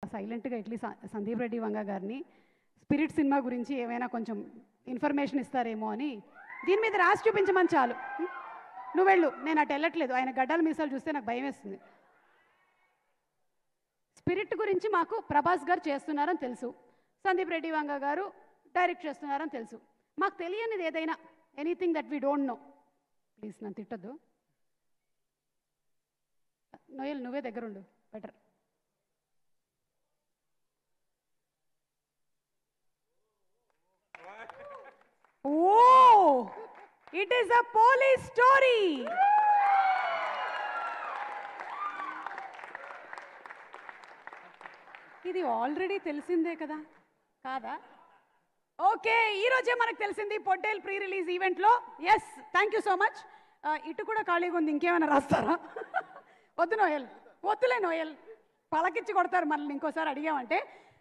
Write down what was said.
సైలెంట్గా ఎట్లీస్ట్ సందీప్ రెడ్డి వంగ గారిని spirit cinema గురించి ఏమైనా కొంచెం ఇన్ఫర్మేషన్ ఇస్తారేమో అని దీని మీద రాసి చూపించమని చాలు ఉం? నువ్వు వెళ్ళు నేను అటు వెళ్ళట్లేదు ఆయన గడ్డల మీసాలు చూస్తే నాకు భయం వేస్తుంది స్పిరిట్ గురించి మాకు ప్రభాస్ గారు చేస్తున్నారని తెలుసు సందీప్ రెడ్డి వంగ గారు డైరెక్ట్ చేస్తున్నారని తెలుసు మాకు తెలియనిది ఏదైనా anything that we don't know please నన్ను తిట్టద్దు నోయల్ నువ్వే దగ్గరుండు better oh it is a police story ఇది ఆల్రెడీ తెలిసిందే కదా కాదా ఓకే ఈ రోజే మనకు తెలిసింది పొట్టేల్ ప్రీ రిలీజ్ ఈవెంట్లో yes thank you so much ఇటు కూడా ఖాళీగా ఉంది ఇంకేమైనా రాస్తారా వద్దు నోయల్ వద్దులే నోయల్ పలకిచ్చి కొడతారు మనల్ని ఇంకోసారి అడిగామంటే